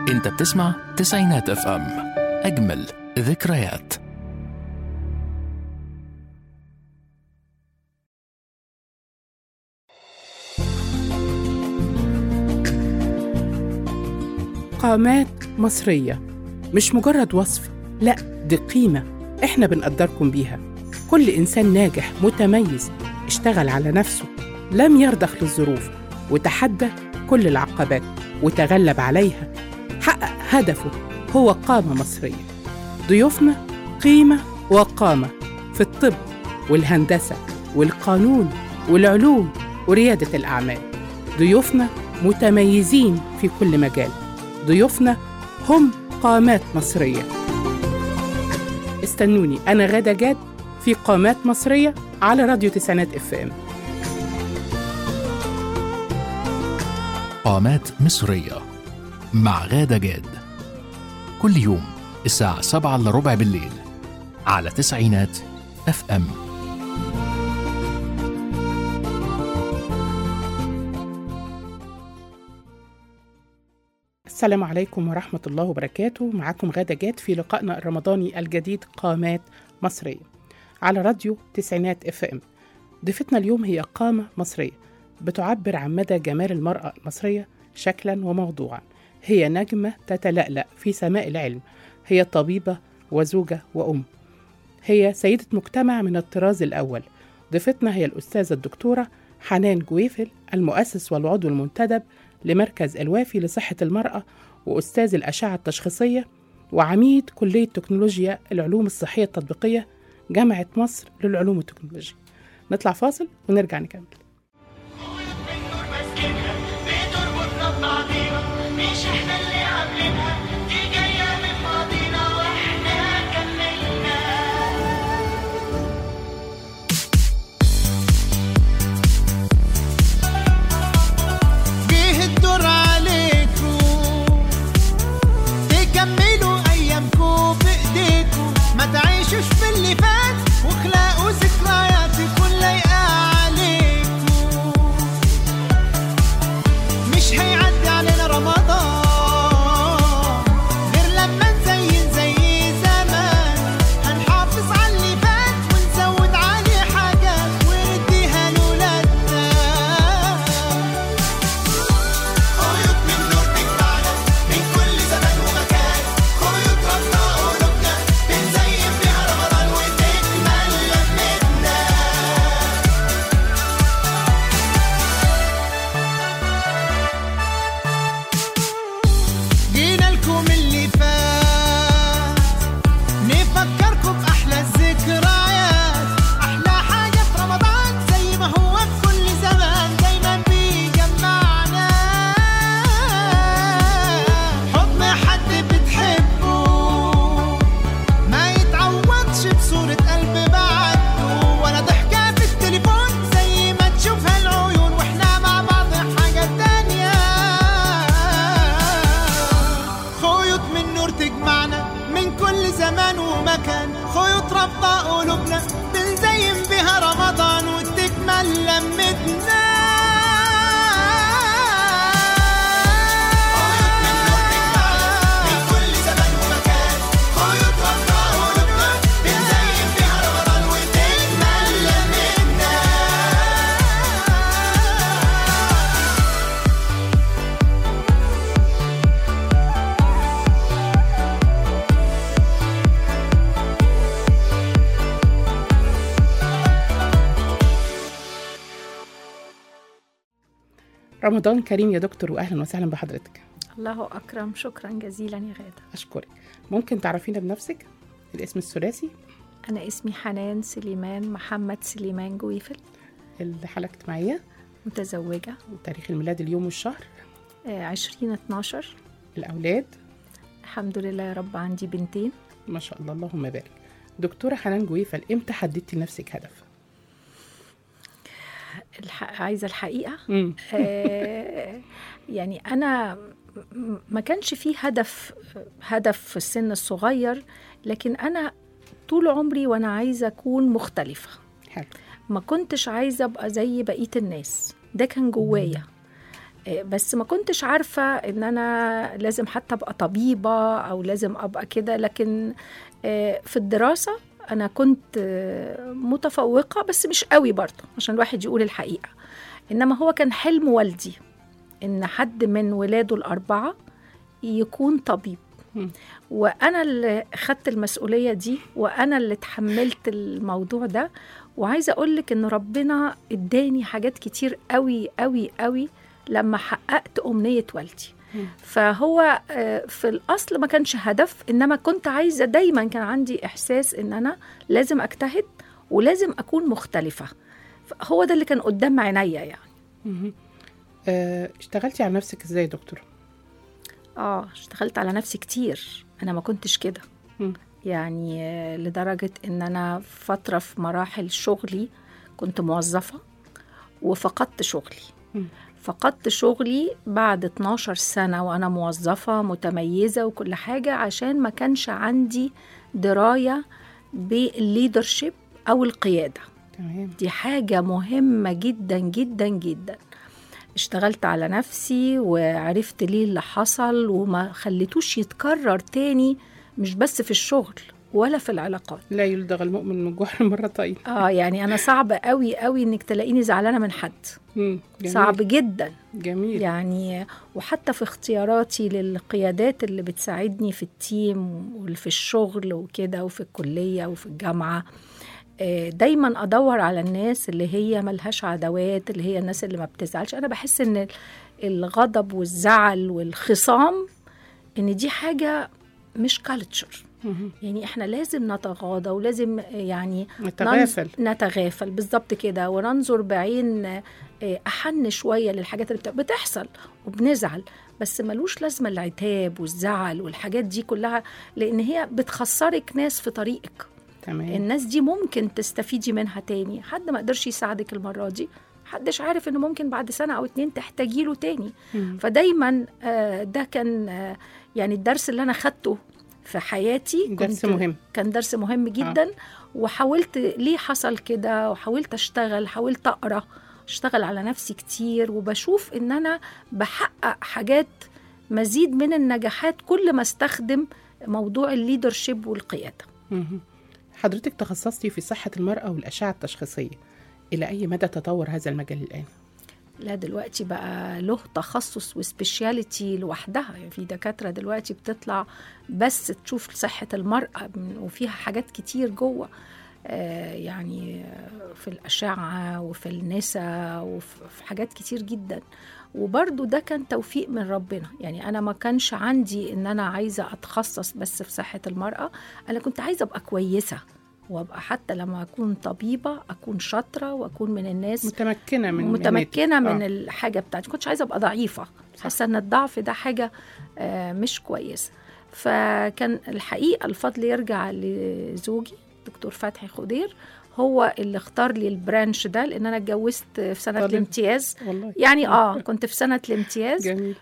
انت بتسمع تسعينات اف ام اجمل ذكريات قامات مصرية مش مجرد وصف لا دي قيمة احنا بنقدركم بيها كل إنسان ناجح متميز اشتغل على نفسه لم يرضخ للظروف وتحدى كل العقبات وتغلب عليها حقق هدفه هو قامة مصرية ضيوفنا قيمة وقامة في الطب والهندسة والقانون والعلوم وريادة الأعمال ضيوفنا متميزين في كل مجال ضيوفنا هم قامات مصرية استنوني أنا غادة جاد في قامات مصرية على راديو تسعينات اف ام قامات مصرية مع غادة جاد كل يوم الساعة 7 إلا ربع بالليل على تسعينات اف ام السلام عليكم ورحمة الله وبركاته معكم غادة جاد في لقائنا الرمضاني الجديد قامات مصرية على راديو تسعينات اف ام ضيفتنا اليوم هي قامة مصرية بتعبر عن مدى جمال المرأة المصرية شكلا وموضوعا هي نجمة تتلألأ في سماء العلم هي طبيبة وزوجة وأم هي سيدة مجتمع من الطراز الأول ضيفتنا هي الأستاذة الدكتورة حنان جويفل المؤسس والعضو المنتدب لمركز الوافي لصحة المرأة وأستاذ الأشعة التشخيصية وعميد كلية تكنولوجيا العلوم الصحية التطبيقية جامعة مصر للعلوم والتكنولوجيا نطلع فاصل ونرجع نكمل النور ماسكينها بتربطنا ببعضينا مش احنا اللي عاملينها دي جاية من ماضينا واحنا كملنا جه الدور عليكم تكملوا ايامكم بايديكم ما تعيشوش في اللي فات واخلقوا ذكريات تكون لايقه عليكم مش هيعدي علينا رمضان غير لما نزين زي زمان هنحافظ على اللي فات ونزود عليه حاجات ونديها لولادنا خيوط من نور تجمعنا من كل زمان ومكان خيوط ربنا قلوبنا بنزين بيها رمضان وتكمل لمتنا جينا لكم اللي فات نفكركم بأحلى الذكريات أحلى حاجة في رمضان زي ما هو في كل زمان دايما بيجمعنا حضن حد بتحبه ما يتعوضش بصورة قلب بعده ولا ضحكة في التليفون زي ما تشوفها العيون واحنا مع بعض حاجة تانية خيوط من نور تجمعنا من كل زمان ومكان خيوط رابطة قلوبنا بنزين بيها رمضان وتكمل لمتنا رمضان كريم يا دكتور وأهلا وسهلا بحضرتك الله أكرم شكرا جزيلا يا غادة أشكرك ممكن تعرفينا بنفسك الاسم الثلاثي أنا اسمي حنان سليمان محمد سليمان جويفل الحالة الاجتماعية متزوجة وتاريخ الميلاد اليوم والشهر عشرين اتناشر الأولاد الحمد لله يا رب عندي بنتين ما شاء الله اللهم بارك دكتورة حنان جويفل امتى حددتي لنفسك هدف؟ الح... عايزة الحقيقة مم. آه، يعني أنا م- ما كانش فيه هدف هدف في السن الصغير لكن أنا طول عمري وأنا عايزة أكون مختلفة حلو ما كنتش عايزة أبقى زي بقية الناس ده كان جوايا آه، بس ما كنتش عارفة ان انا لازم حتى ابقى طبيبة او لازم ابقى كده لكن آه، في الدراسة انا كنت آه، متفوقة بس مش قوي برضه عشان الواحد يقول الحقيقة انما هو كان حلم والدي ان حد من ولاده الاربعة يكون طبيب مم. وانا اللي خدت المسؤوليه دي وانا اللي اتحملت الموضوع ده وعايزه اقول لك ان ربنا اداني حاجات كتير قوي قوي قوي لما حققت امنيه والدي مم. فهو آه، في الاصل ما كانش هدف انما كنت عايزه دايما كان عندي احساس ان انا لازم اجتهد ولازم اكون مختلفه هو ده اللي كان قدام عينيا يعني مهم. آه، اشتغلتي على نفسك ازاي يا دكتور اه اشتغلت على نفسي كتير انا ما كنتش كده مم. يعني آه، لدرجة ان انا فترة في مراحل شغلي كنت موظفة وفقدت شغلي مم. فقدت شغلي بعد 12 سنة وأنا موظفة متميزة وكل حاجة عشان ما كانش عندي دراية بالليدرشيب أو القيادة تمام دي حاجة مهمة جدا جدا جدا اشتغلت على نفسي وعرفت ليه اللي حصل وما خليتوش يتكرر تاني مش بس في الشغل ولا في العلاقات لا يلدغ المؤمن من جحر مرتين اه يعني انا صعب قوي قوي انك تلاقيني زعلانه من حد مم. جميل. صعب جدا جميل يعني وحتى في اختياراتي للقيادات اللي بتساعدني في التيم وفي الشغل وكده وفي الكلية وفي الجامعة آه، دايما ادور على الناس اللي هي ملهاش عداوات اللي هي الناس اللي ما بتزعلش انا بحس ان الغضب والزعل والخصام ان دي حاجة مش كالتشر مهم. يعني احنا لازم نتغاضى ولازم آه، يعني نتغافل ننظ- نتغافل بالظبط كده وننظر بعين آه، احن شويه للحاجات اللي بت- بتحصل وبنزعل بس ملوش لازمه العتاب والزعل والحاجات دي كلها لان هي بتخسرك ناس في طريقك تمام الناس دي ممكن تستفيدي منها تاني حد ما قدرش يساعدك المره دي محدش عارف انه ممكن بعد سنه او اتنين تحتاجي له تاني مم. فدايما آه، ده كان آه، يعني الدرس اللي انا خدته في حياتي درس كنت- مهم كان درس مهم جدا وحاولت ليه حصل كده وحاولت اشتغل حاولت اقرا اشتغل على نفسي كتير وبشوف ان انا بحقق حاجات مزيد من النجاحات كل ما استخدم موضوع الليدرشيب والقياده مهم. حضرتك تخصصتي في صحة المرأة والأشعة التشخيصية إلى أي مدى تطور هذا المجال الآن؟ لا دلوقتي بقى له تخصص وسبيشاليتي لوحدها يعني في دكاتره دلوقتي بتطلع بس تشوف صحه المراه من- وفيها حاجات كتير جوه آه، يعني آه، في الأشعة وفي النساء وفي في حاجات كتير جدا وبرضو ده كان توفيق من ربنا يعني أنا ما كانش عندي إن أنا عايزة أتخصص بس في صحة المرأة أنا كنت عايزة أبقى كويسة وأبقى حتى لما أكون طبيبة أكون شاطرة وأكون من الناس متمكنة من متمكنه مهنتك. من آه. الحاجه بتاعتي كنتش عايزه ابقى ضعيفه حاسه ان الضعف ده حاجه آه، مش كويسه فكان الحقيقه الفضل يرجع لزوجي دكتور فتحي خضير هو اللي اختار لي البرانش ده لان انا اتجوزت في سنه طالب. الامتياز والله يعني اه كنت في سنه الامتياز جميل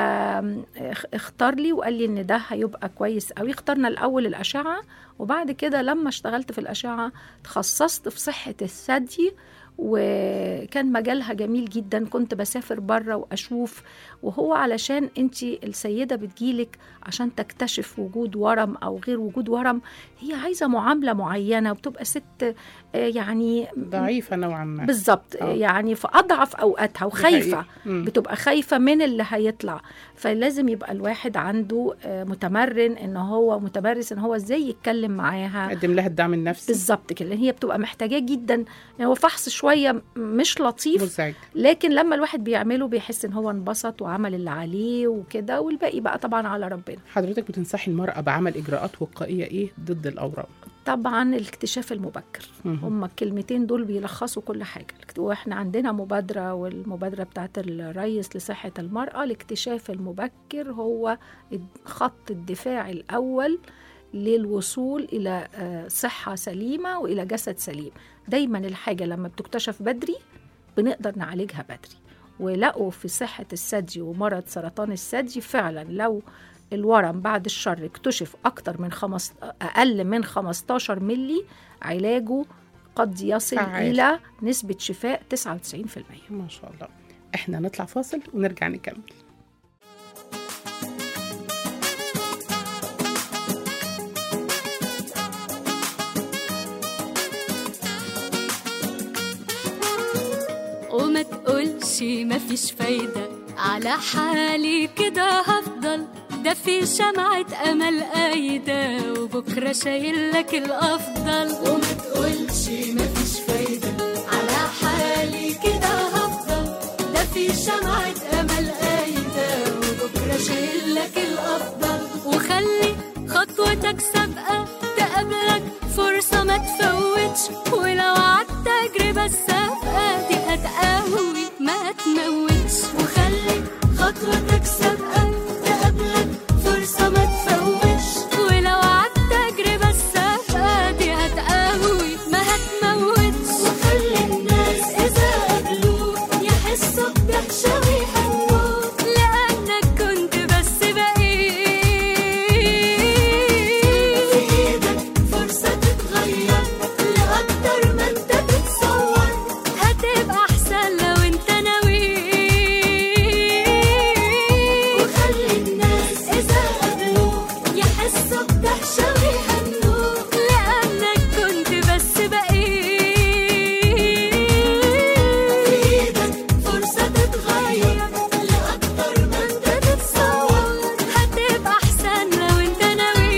فاختار لي وقال لي ان ده هيبقى كويس قوي اخترنا الاول الاشعه وبعد كده لما اشتغلت في الاشعه تخصصت في صحه الثدي وكان مجالها جميل جدا كنت بسافر بره واشوف وهو علشان انت السيده بتجيلك عشان تكتشف وجود ورم او غير وجود ورم هي عايزه معامله معينه وبتبقى ست آه، يعني ضعيفة نوعا ما بالظبط آه. يعني في اضعف اوقاتها دي وخايفه حقيقة. مم. بتبقى خايفة من اللي هيطلع فلازم يبقى الواحد عنده آه، متمرن ان هو متمرس ان هو ازاي يتكلم معاها قدم لها الدعم النفسي بالظبط كده لان هي بتبقى محتاجاه جدا يعني هو فحص شويه م- مش لطيف مزعج لكن لما الواحد بيعمله بيحس ان هو انبسط وعمل اللي عليه وكده والباقي بقى طبعا على ربنا حضرتك بتنصحي المرأة بعمل إجراءات وقائية إيه ضد الأورام؟ طبعا الاكتشاف المبكر مهم. هما الكلمتين دول بيلخصوا كل حاجة واحنا عندنا مبادرة والمبادرة بتاعت الرئيس لصحة المرأة الاكتشاف المبكر هو خط الدفاع الأول للوصول إلى آه، صحة سليمة وإلى جسد سليم دايما الحاجة لما بتكتشف بدري بنقدر نعالجها بدري ولقوا في صحة الثدي ومرض سرطان الثدي فعلا لو الورم بعد الشر اكتشف أكتر من خمس أقل من 15 ملي علاجه قد يصل فعال. إلى نسبة شفاء 99% ما شاء الله احنا نطلع فاصل ونرجع نكمل وما تقولش مفيش فايدة على حالي كده هفضل ده في شمعة أمل قايدة وبكرة شايل لك الأفضل وما تقولش مفيش فايدة على حالي كده هفضل ده في شمعة أمل قايدة وبكرة شايل لك الأفضل وخلي خطوتك سابقة تقابلك فرصة ما تفوتش ولو عدت تجربة السابقة دي هتقوي ما تموتش وخلي خطوتك سابقة تقابلك فرصة ما تفوتش ولو عدت تجربة السابقة دي هتقوي ما هتموتش وخلي الناس إذا قابلوك يحسوا بدهشة ويهنوك لأنك كنت بس بقيت في إيدك فرصة تتغير لأكتر ما أنت تتصور هتبقى أحسن لو أنت ناوي وخلي الناس إذا قابلوك يحسوا بدهشة ويهنوك لأنك كنت بس بقيت في إيدك فرصة تتغير لأكتر ما أنت تتصور هتبقى أحسن لو أنت ناوي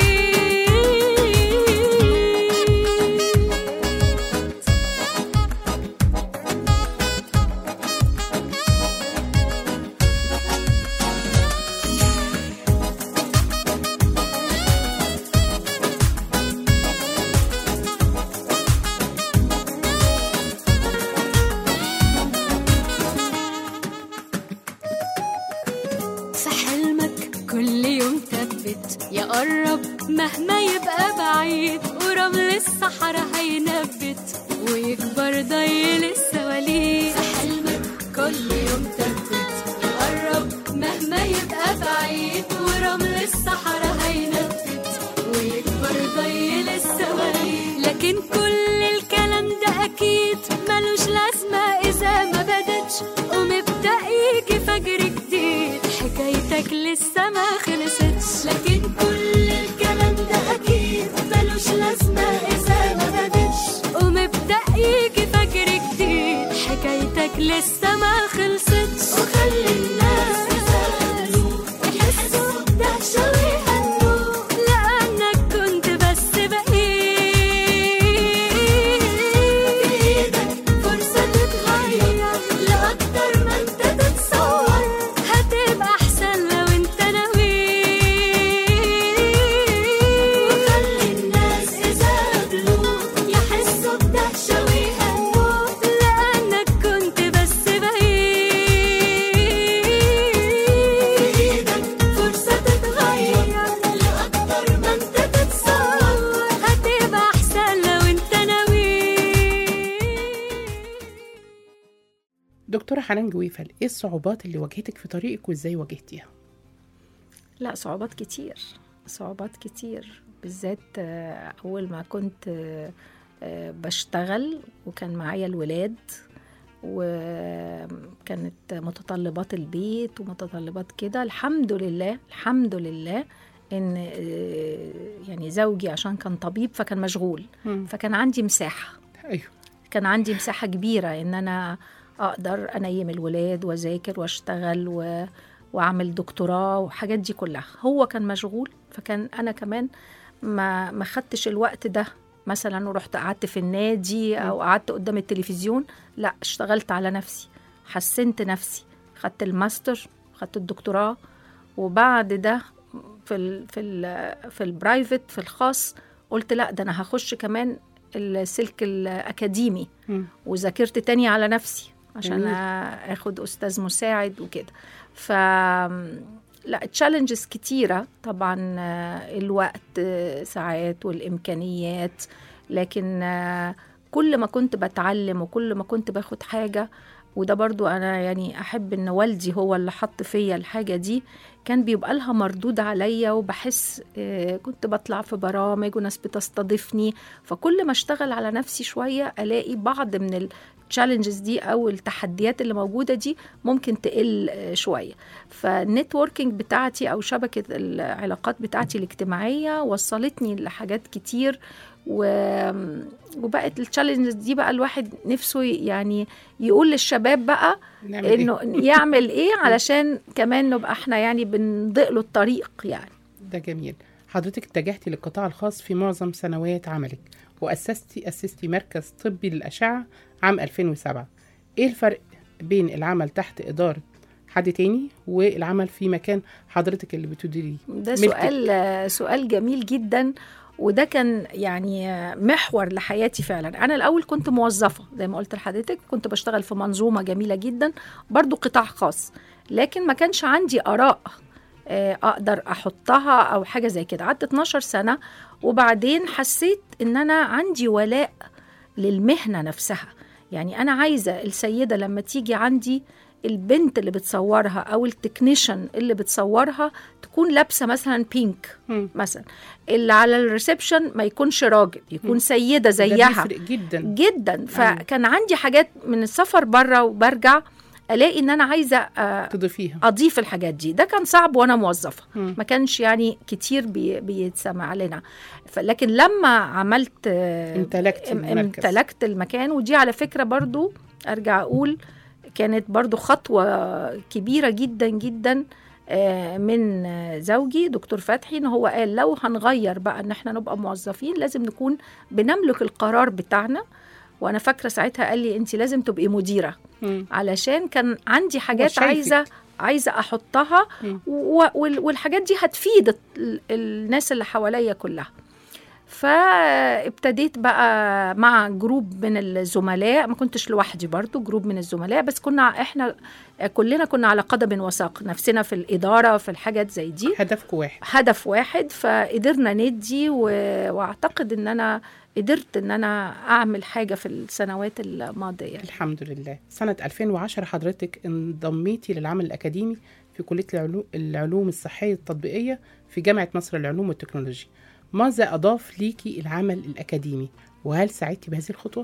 في حلمك كل يوم ثبت يقرب مهما يبقى بعيد ورمل الصحراء هينبت ويكبر ضيل السواليف في حلمك كل يوم ثبت يقرب مهما يبقى بعيد ورمل الصحراء هينبت ويكبر ضيل السواليف لكن كل الكلام ده اكيد ملوش لازمه اذا ما بدتش ومبدا يجي فجر جديد حكايتك لسه ما خلصتش لكن كل الكلام ده اكيد ملوش لازمه اذا ما بدتش ومبدا يجي فجر جديد حكايتك لسه ما خلصتش وخلي الناس يسألوك يحسوا بدهشة ويهنوك لأنك كنت بس بقيت بإيدك فرصة تتغير لأكتر ما أنت تتصور هتبقى أحسن لو أنت ناوي وخلي الناس إذا قابلوك يحسوا بدهشة ويهنوك لأنك كنت بس بقيت بإيدك فرصة تتغير لأكتر ما أنت تتصور هتبقى أحسن لو أنت ناوي دكتورة حنان جويفل ايه الصعوبات اللي واجهتك في طريقك وازاي واجهتيها لا صعوبات كتير صعوبات كتير بالذات آه، أول ما كنت آه، آه، بشتغل وكان معايا الولاد وكانت متطلبات البيت ومتطلبات كده الحمد لله الحمد لله ان آه، يعني زوجي عشان كان طبيب فكان مشغول مم. فكان عندي مساحه ايوه كان عندي مساحة كبيرة إن أنا أقدر أنيم الولاد وأذاكر وأشتغل و... وأعمل دكتوراه وحاجات دي كلها هو كان مشغول فكان أنا كمان ما ما خدتش الوقت ده مثلا ورحت قعدت في النادي أو قعدت قدام التلفزيون لا اشتغلت على نفسي حسنت نفسي خدت الماستر خدت الدكتوراه وبعد ده في ال في ال في البرايفت في الخاص قلت لا ده انا هخش كمان السلك الاكاديمي مم. وذاكرت تاني على نفسي عشان جميل. اخد استاذ مساعد وكده ف لا تشالنجز كتيرة طبعا آه، الوقت آه، ساعات والإمكانيات لكن آه، كل ما كنت بتعلم وكل ما كنت باخد حاجة وده برضو أنا يعني أحب إن والدي هو اللي حط فيا الحاجة دي كان بيبقى لها مردود عليا وبحس آه، كنت بطلع في برامج وناس بتستضيفني فكل ما اشتغل على نفسي شوية ألاقي بعض من التشالنجز دي او التحديات اللي موجوده دي ممكن تقل آه، شويه فالنتوركينج بتاعتي او شبكه العلاقات بتاعتي الاجتماعيه وصلتني لحاجات كتير و... وبقت التشالنجز دي بقى الواحد نفسه يعني يقول للشباب بقى نعمل إيه؟ انه يعمل ايه علشان كمان نبقى احنا يعني بنضيق له الطريق يعني ده جميل حضرتك اتجهتي للقطاع الخاص في معظم سنوات عملك وأسستي أسستي مركز طبي للأشعة عام 2007 إيه الفرق بين العمل تحت إدارة حد تاني والعمل في مكان حضرتك اللي بتديريه ده ملكك. سؤال سؤال جميل جدا وده كان يعني محور لحياتي فعلا انا الاول كنت موظفه زي ما قلت لحضرتك كنت بشتغل في منظومه جميله جدا برضو قطاع خاص لكن ما كانش عندي اراء آه، اقدر احطها او حاجه زي كده قعدت 12 سنه وبعدين حسيت ان انا عندي ولاء للمهنه نفسها يعني انا عايزه السيده لما تيجي عندي البنت اللي بتصورها او التكنيشن اللي بتصورها تكون لابسه مثلا بينك مم. مثلا اللي على الريسبشن ما يكونش راجل يكون سيده ده زيها بيفرق جدا جدا فكان عندي حاجات من السفر بره وبرجع الاقي ان انا عايزه آه، تضيفيها اضيف الحاجات دي ده كان صعب وانا موظفه مم. ما كانش يعني كتير بي بيتسمع لنا ف- لكن لما عملت آه، امتلكت ام- المركز. امتلكت المكان ودي على فكره برضو ارجع اقول كانت برضو خطوه كبيره جدا جدا آه، من آه، زوجي دكتور فتحي ان هو قال لو هنغير بقى ان احنا نبقى موظفين لازم نكون بنملك القرار بتاعنا وانا فاكره ساعتها قال لي انت لازم تبقي مديره مم. علشان كان عندي حاجات وشايفك. عايزه عايزه احطها مم. و- وال- والحاجات دي هتفيد ال- الناس اللي حواليا كلها فابتديت بقى مع جروب من الزملاء ما كنتش لوحدي برضو جروب من الزملاء بس كنا احنا كلنا كنا على قدم وساق نفسنا في الإدارة في الحاجات زي دي هدفكم واحد هدف واحد فقدرنا ندي و... واعتقد ان انا قدرت ان انا اعمل حاجة في السنوات الماضية الحمد لله سنة 2010 حضرتك انضميتي للعمل الأكاديمي في كلية العلو- العلوم الصحية التطبيقية في جامعة مصر للعلوم والتكنولوجيا ماذا أضاف ليكي العمل الأكاديمي وهل سعدتي بهذه الخطوة؟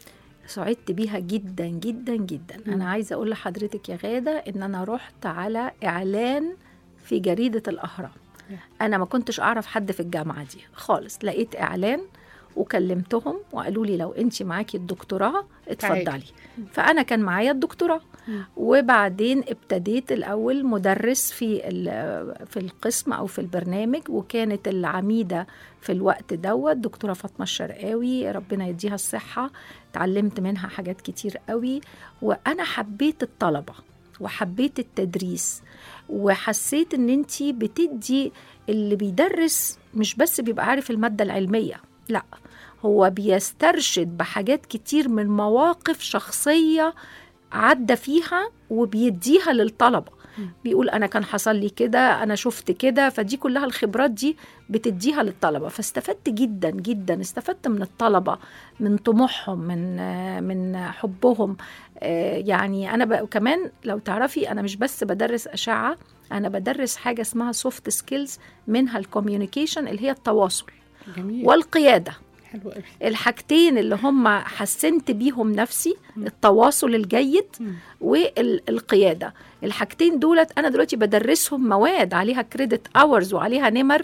سعدت بيها جدا جدا جدا مم. انا عايزه اقول لحضرتك يا غاده ان انا رحت على اعلان في جريده الاهرام انا ما كنتش اعرف حد في الجامعه دي خالص لقيت اعلان وكلمتهم وقالوا لي لو انت معاكي الدكتوراه اتفضلي تعالي. فانا كان معايا الدكتوراه مم. وبعدين ابتديت الاول مدرس في ال- في القسم او في البرنامج وكانت العميده في الوقت دوت دكتوره فاطمه الشرقاوي ربنا يديها الصحه اتعلمت منها حاجات كتير قوي وانا حبيت الطلبه وحبيت التدريس وحسيت ان انت بتدي اللي بيدرس مش بس بيبقى عارف الماده العلميه لا هو بيسترشد بحاجات كتير من مواقف شخصيه عدى فيها وبيديها للطلبه بيقول انا كان حصل لي كده انا شفت كده فدي كلها الخبرات دي بتديها للطلبه فاستفدت جدا جدا استفدت من الطلبه من طموحهم من آه، من حبهم آه، يعني انا بقى كمان لو تعرفي انا مش بس بدرس اشعه انا بدرس حاجه اسمها سوفت سكيلز منها الكوميونيكيشن اللي هي التواصل جميل والقياده حلو قوي الحاجتين اللي هم حسنت بيهم نفسي التواصل الجيد مم. والقياده الحاجتين دولت انا دلوقتي بدرسهم مواد عليها كريدت اورز وعليها نمر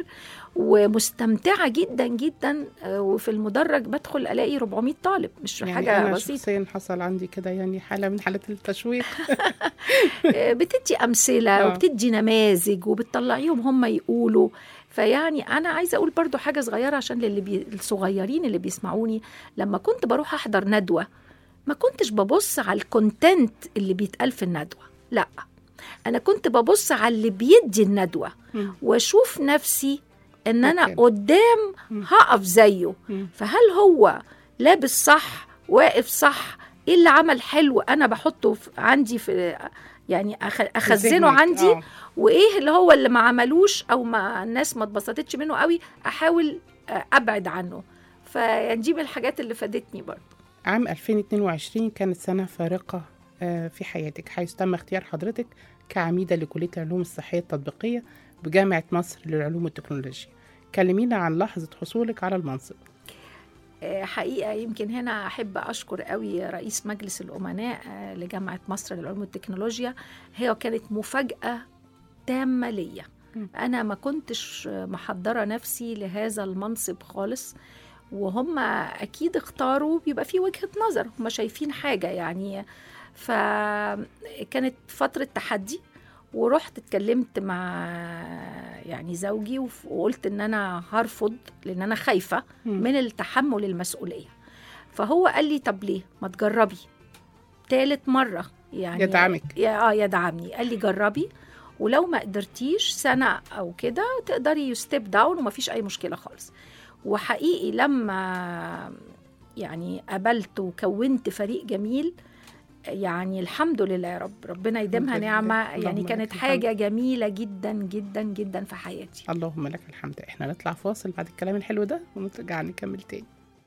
ومستمتعه جدا جدا آه، وفي المدرج بدخل الاقي 400 طالب مش يعني حاجه أنا بسيطه شخصيا حصل عندي كده يعني حالة من حالات التشويق آه، بتدي امثله آه. وبتدي نماذج وبتطلعيهم هم يقولوا فيعني انا عايزه اقول برضو حاجه صغيره عشان للي بي... الصغيرين اللي بيسمعوني لما كنت بروح احضر ندوه ما كنتش ببص على الكونتنت اللي بيتقال في الندوه لا انا كنت ببص على اللي بيدي الندوه مم. واشوف نفسي ان انا أوكي. قدام مم. هقف زيه مم. فهل هو لابس صح واقف صح ايه اللي عمل حلو انا بحطه في عندي في يعني أخ- اخزنه ذهنك. عندي آه. وايه اللي هو اللي ما عملوش او ما الناس ما اتبسطتش منه قوي احاول آه، ابعد عنه فدي من الحاجات اللي فادتني برضه عام 2022 كانت سنة فارقة آه، في حياتك حيث تم اختيار حضرتك كعميدة لكلية العلوم الصحية التطبيقية بجامعة مصر للعلوم والتكنولوجيا كلمينا عن لحظة حصولك على المنصب آه، حقيقة يمكن هنا أحب أشكر قوي رئيس مجلس الأمناء آه، لجامعة مصر للعلوم والتكنولوجيا هي كانت مفاجأة تامة ليا مم. أنا ما كنتش محضرة نفسي لهذا المنصب خالص وهم أكيد اختاروا بيبقى في وجهة نظر هم شايفين حاجة يعني فكانت فترة تحدي ورحت اتكلمت مع يعني زوجي وف- وقلت ان انا هرفض لان انا خايفه مم. من التحمل المسؤوليه فهو قال لي طب ليه ما تجربي تالت مره يعني يدعمك. يا اه يدعمني قال لي جربي ولو ما قدرتيش سنه او كده تقدري ستيب داون ومفيش اي مشكله خالص وحقيقي لما يعني قابلت وكونت فريق جميل يعني الحمد لله يا رب ربنا يديمها الحمد لله. نعمه اللهم يعني لك كانت الحمد. حاجه جميله جدا جدا جدا في حياتي اللهم لك الحمد احنا نطلع فاصل بعد الكلام الحلو ده ونرجع نكمل تاني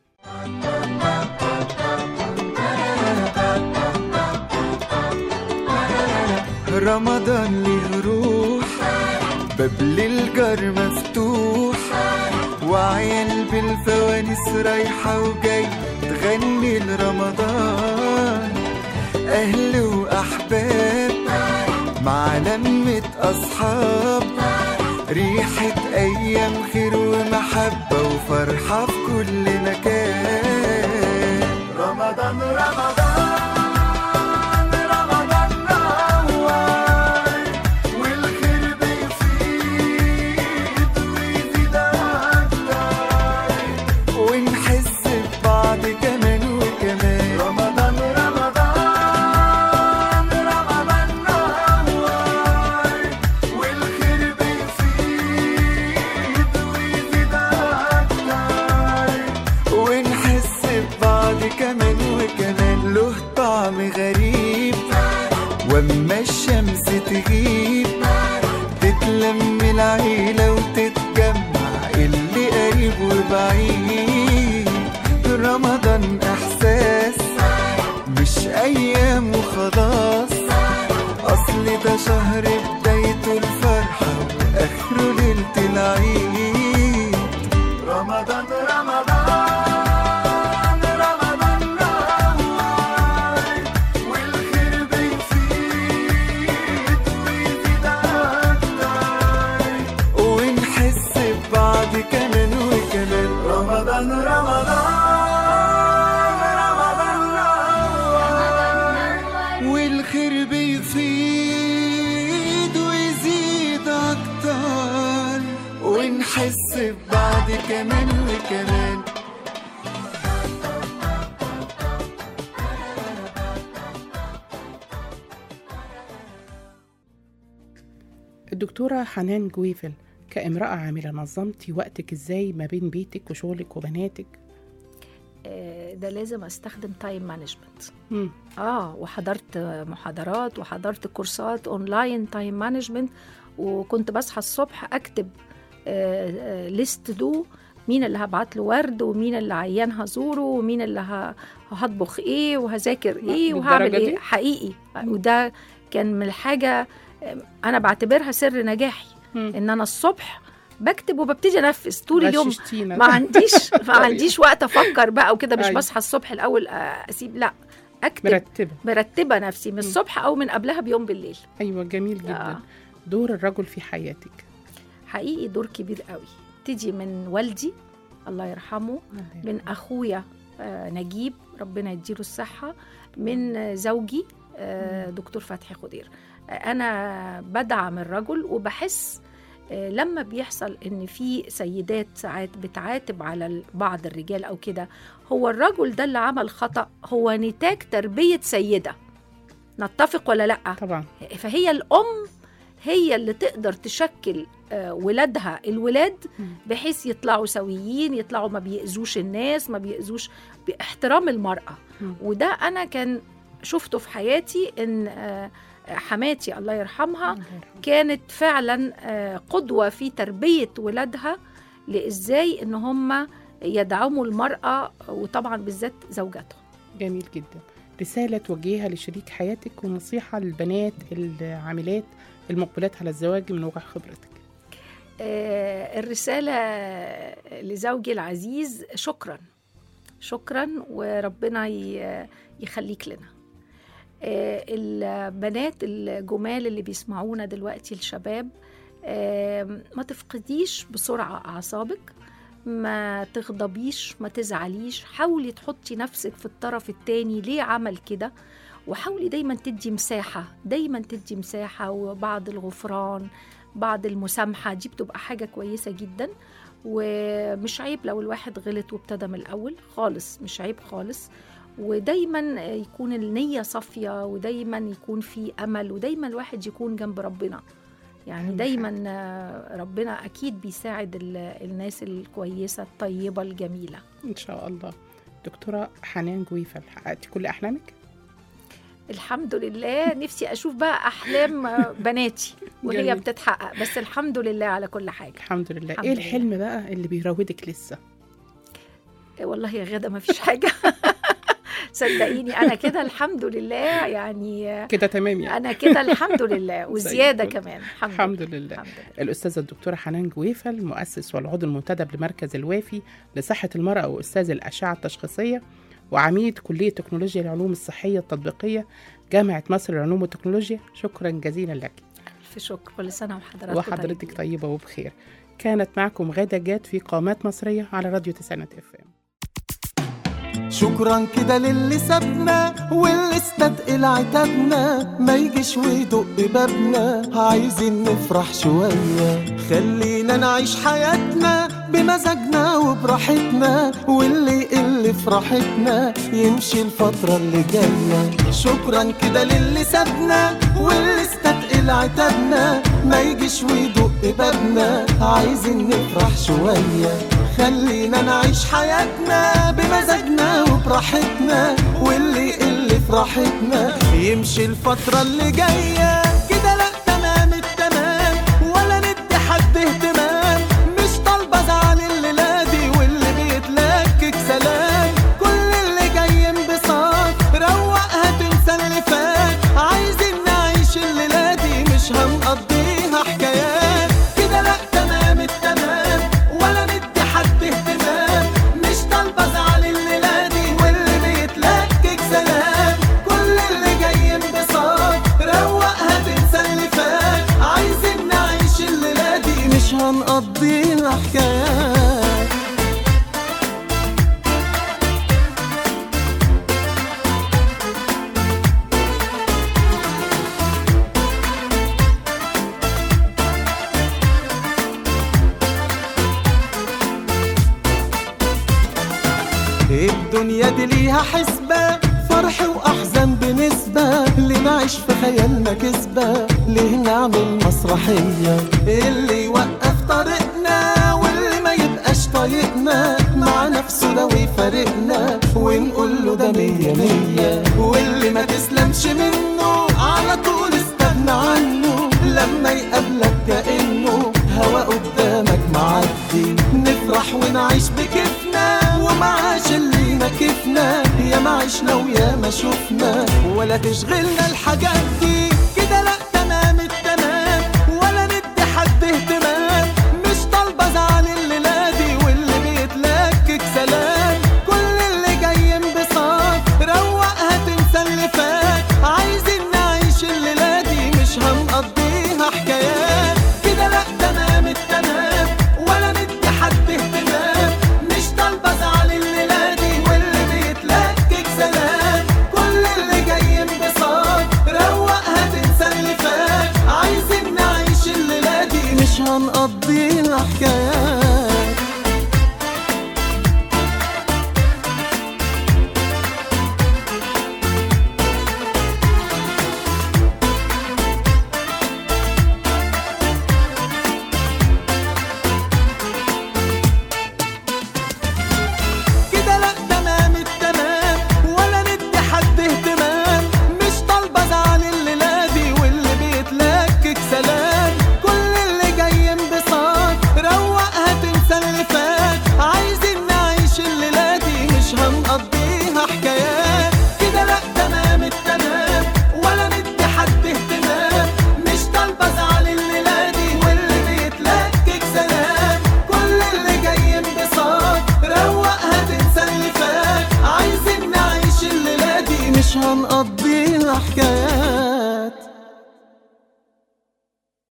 رمضان ليه روح باب للجار مفتوح وعيال بالفوانيس رايحة وجاي تغني لرمضان أهل وأحباب مع لمة أصحاب ريحة أيام خير ومحبة وفرحة في كل مكان رمضان رمضان رمضان نور والخير بيفيد ويزيد أكتر ونحس ببعض كمان وكمان رمضان رمضان رمضان نور والخير بيفيد ويزيد أكتر ونحس ببعض كمان وكمان له طعم غريب واما الشمس تغيب تتلم العيلة وتتجمع اللي قريب وبعيد رمضان احساس مش ايام وخلاص اصل ده شهر بدايته الفرحة واخره ليلة العيد رمضان رمضان رمضان نور والخير بيفيد ويزيد أكتر ونحس ببعض كمان وكمان رمضان رمضان رمضان نور والخير بيفيد ويزيد أكتر ونحس ببعض كمان وكمان الدكتورة حنان جويفل كامرأة عاملة نظمتي وقتك ازاي ما بين بيتك وشغلك وبناتك آه، ده لازم استخدم تايم مانجمنت مم. اه وحضرت محاضرات وحضرت كورسات اونلاين تايم مانجمنت وكنت بصحى الصبح اكتب ليست دو مين اللي هبعت له ورد ومين اللي عيان هزوره ومين اللي ه- هطبخ ايه وهذاكر ايه وهعمل للدرجة ايه دي؟ حقيقي وده كان من الحاجه آه، انا بعتبرها سر نجاحي مم. ان انا الصبح بكتب وببتدي انفذ طول اليوم غششتينا. ما عنديش ما عنديش وقت افكر بقى وكده مش أيوة. بصحى الصبح الاول آه، اسيب لا اكتب مرتبة مرتبه نفسي من الصبح او من قبلها بيوم بالليل ايوه جميل جدا آه. دور الرجل في حياتك حقيقي دور كبير قوي تيجي من والدي الله يرحمه من اخويا آه، نجيب ربنا يديله الصحه من آه، زوجي آه، دكتور فتحي خضير آه، انا بدعم الرجل وبحس آه، لما بيحصل ان في سيدات ساعات بتعاتب على ال- بعض الرجال او كده هو الرجل ده اللي عمل خطا هو نتاج تربيه سيده نتفق ولا لا طبعا فهي الام هي اللي تقدر تشكل آه، ولادها الولاد مم. بحيث يطلعوا سويين يطلعوا ما بيأذوش الناس ما بيأذوش باحترام المرأة مم. وده أنا كان شفته في حياتي إن آه، حماتي الله يرحمها الله يرحمه. كانت فعلا آه، قدوة في تربية ولادها لإزاي إن هم يدعموا المرأة وطبعا بالذات زوجاتهم جميل جدا رسالة توجهها لشريك حياتك ونصيحة للبنات العاملات المقبلات على الزواج من واقع خبرتك آه، الرسالة لزوجي العزيز شكرا شكرا وربنا ي- يخليك لنا آه، البنات الجمال اللي بيسمعونا دلوقتي الشباب آه، ما تفقديش بسرعة أعصابك ما تغضبيش ما تزعليش حاولي تحطي نفسك في الطرف التاني ليه عمل كده وحاولي دايما تدي مساحة دايما تدي مساحة وبعض الغفران بعض المسامحة دي بتبقى حاجة كويسة جدا ومش عيب لو الواحد غلط وابتدى من الأول خالص مش عيب خالص ودايما يكون النية صافية ودايما يكون في أمل ودايما الواحد يكون جنب ربنا يعني أهم دايما آه، ربنا أكيد بيساعد ال- الناس الكويسة الطيبة الجميلة ان شاء الله دكتوره حنان جويفل حققتي كل احلامك الحمد لله نفسي أشوف بقى أحلام آه، بناتي وهي جميل. بتتحقق بس الحمد لله على كل حاجة الحمد لله الحمد ايه لله. الحلم بقى اللي بيراودك لسه والله يا غدا ما فيش حاجة صدقيني أنا كده الحمد لله يعني كده تمام يعني أنا كده الحمد لله وزيادة الفل. كمان الحمد, الحمد لله لله الحمد لله الأستاذة الدكتورة حنان جويفل المؤسس والعضو المنتدب لمركز الوافي لصحة المرأة وأستاذ الأشعة التشخيصية وعميد كلية تكنولوجيا العلوم الصحية التطبيقية جامعة مصر للعلوم والتكنولوجيا شكرا جزيلا لك ألف شكر كل سنة وحضرتك وحضرتك طيبة وبخير كانت معكم غادة جات في قامات مصرية على راديو تسعينات اف ام شكرا كده للي سابنا واللي استثقل عتابنا ما يجيش ويدق بابنا عايزين نفرح شوية خلينا نعيش حياتنا بمزاجنا وبراحتنا واللي يقل في راحتنا يمشي الفترة اللي جاية شكرا كده للي سابنا واللي استثقل عتابنا ما يجيش ويدق بابنا عايزين نفرح شوية خلينا نعيش حياتنا بمزاجنا وبراحتنا واللي يقل في راحتنا يمشي الفترة اللي جاية كده لا تمام التمام ولا ندي حد اهتمام مش طالبة زعل الليلة دي واللي بيتلكك سلام كل اللي جاي انبساط روقها تنسى اللي فات عايزين نعيش الليلة دي مش هنقضيها حكايات كده لا تمام التمام ولا ندي حد اهتمام مش طالبة زعل الليلة دي واللي بيتلكك سلام كل اللي جاي انبساط روقها تنسى اللي فات عايزين نعيش الليلة دي مش هنقضيها حكايات الدنيا دي ليها حسبة فرح وأحزان بنسبة اللي نعيش في خيالنا كسبة ليه نعمل مسرحية اللي يوقف طريقنا واللي ما يبقاش طايقنا مع نفسه لو يفارقنا ونقول له ده مية مية واللي ما تسلمش منه على طول استغنى عنه لما يقابلك كأنه هوا قدامك معدي نفرح ونعيش بكيفنا ومعاش اللي نكفنا يا ما عشنا ويا ما شفنا ولا تشغلنا الحاجات دي كده لا تمام التمام ولا ندي حد اهتمام مش طالبة زعل الليلة دي واللي بيتلكك سلام كل اللي جاي انبساط روقها تنسى اللي فات عايزين نعيش الليلة دي مش هنقضيها حكايات كده لا تمام التمام ولا ندي حد اهتمام مش طالبة زعل الليلة دي واللي بيتلكك سلام كل اللي جاي انبساط روقها تنسى اللي فات عايزين نعيش الليلة دي مش هنقضيها حكايات